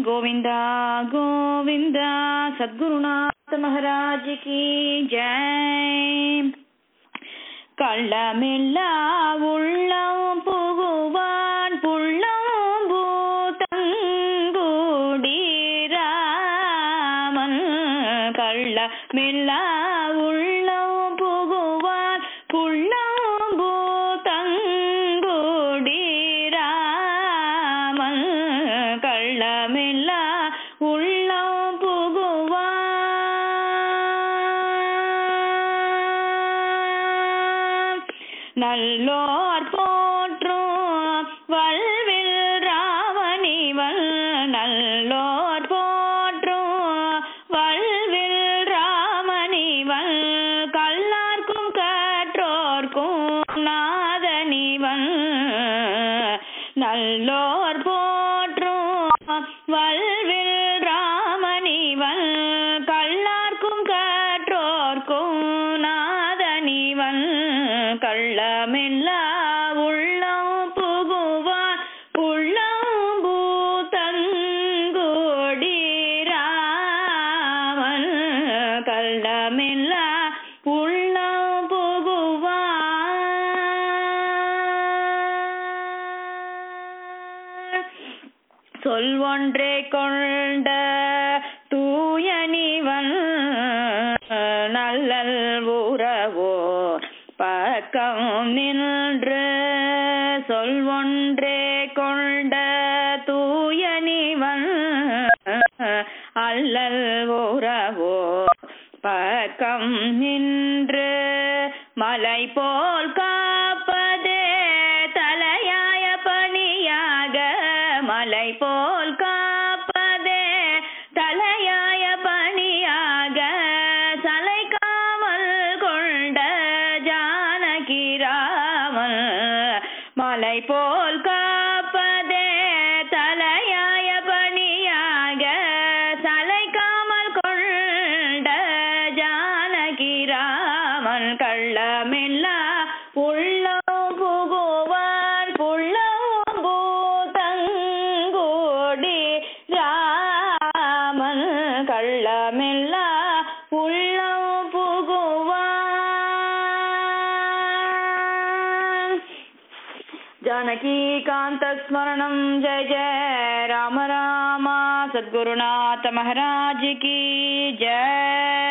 கோவிந்தா கோவிந்தா சத்குருநாத மகாராஜ் கி ஜெய் கள்ளமில்லா உள்ளம் புகுவான் புள்ளம் பூத்தங்குடிராமன் கள்ளமில்லா உள்ளம் புகுவான் புள்ளம் பூத்தங்குடிராமன் கள்ளமில்லா உள்ளம் புகுவான் நல்லோர் போற்றும் வல்வில் ராமணிவன் நல்லோர் போற்றும் வல்வில் ராமணிவன் கல்லார்க்கும் கற்றோர்க்கும் நாதனிவன் நல்லோர் போற்றும் வல்வில் ராமணிவன் கல்லார்க்கும் கற்றோர்க்கும் நாதனிவன் கள்ளமில்லா உள்ளம் புகுவான் உள்ளம் பூத்தங்குடி ராமன் கள்ளமில்லா உள்ளம் புகுவான் சொல் ஒன்றே கொண்ட தூயனிவன் நல்லல் உறவோ பக்கம் நின்று சொல் ஒன்றே கொண்ட தூயனிவன் அல்லல் உறவோ பக்கம் நின்று மலை போல் காப்பதே தலையாய பணியாக மலை போல் காப்பதே தலையாய பணியாக சலைக்காமல் கொண்ட ஜானகி ராமன் மலை போல் காப்பதே தலையாய பணியாக சலைக்காமல் கொண்ட ஜானகி ராமன் கள்ளமில்லா உள்ளம் புகுவான் புள்ளம் பூதங்கோடி ராமன் கள்ளமில்லா உள்ளம் புகுவான் जानकीकान्तस्मरणं जय जय राम राम सद्गुरुनाथ महाराज की जय